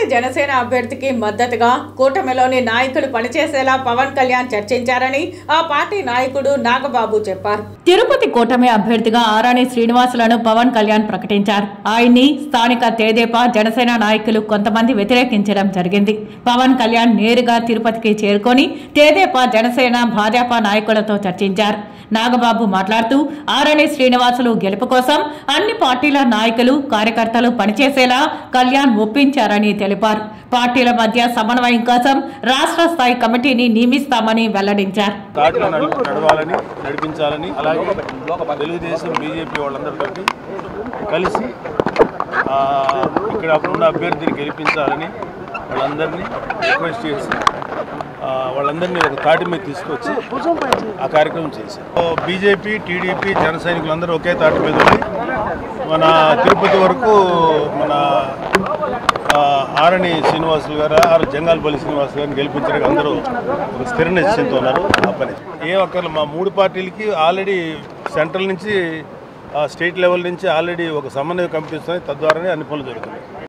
జనసేన అభ్యర్థికి మద్దతుగా కూటమిలోని నాయకులు పనిచేసేలా పవన్ కళ్యాణ్ చర్చించారని ఆ పార్టీ నాయకుడు నాగబాబు చెప్పారు తిరుపతి కూటమి అభ్యర్థిగా ఆరాణి శ్రీనివాసులను పవన్ కళ్యాణ్ ప్రకటించారు ఆయన్ని స్థానిక తేదేపా జనసేన నాయకులు కొంతమంది వ్యతిరేకించడం జరిగింది పవన్ కళ్యాణ్ నేరుగా తిరుపతికి చేరుకొని తేదేపా జనసేన భాజపా నాయకులతో చర్చించారు నాగబాబు మాట్లాడుతూ ఆరణి శ్రీనివాసులు గెలుపు కోసం అన్ని పార్టీల నాయకులు కార్యకర్తలు పనిచేసేలా కళ్యాణ్ ఒప్పించారని తెలిపారు పార్టీల మధ్య సమన్వయం కోసం రాష్ట్ర స్థాయి కమిటీని నియమిస్తామని వెల్లడించారు ఘాటుగా నడు- నడవాలని నడిపించాలని అలాగే తెలుగుదేశం బీజేపీ వాళ్ళందరితో కలిసి ఆ, ఇక్కడ ఉన్న అభ్యర్థిని గెలిపించాలని వాళ్ళందరినీ రిక్వెస్ట్ చేసి ఆ, వాళ్ళందరినీ ఒక తాటి మీద తీసుకొచ్చి ఆ కార్యక్రమం చేశారు బీజేపీ టీడీపీ జన సైనికులందరూ ఒకే తాటి మీద ఉండి మన తిరుపతి వరకు మన ఆ, ఆరణి శ్రీనివాసులు గారు ఆరు జంగాలపల్లి శ్రీనివాస్ గారిని గెలిపించడానికి అందరూ ఒక స్థిర నిశ్చయంతో ఉన్నారు ఆ పని ఏ ఒక్కరు మా మూడు పార్టీలకి ఆల్రెడీ సెంట్రల్ నుంచి ఆ, స్టేట్ లెవెల్ నుంచి ఆల్రెడీ ఒక సమన్వయ కమిటీ వస్తుంది తద్వారానే అన్ని పనులు జరుగుతున్నాయి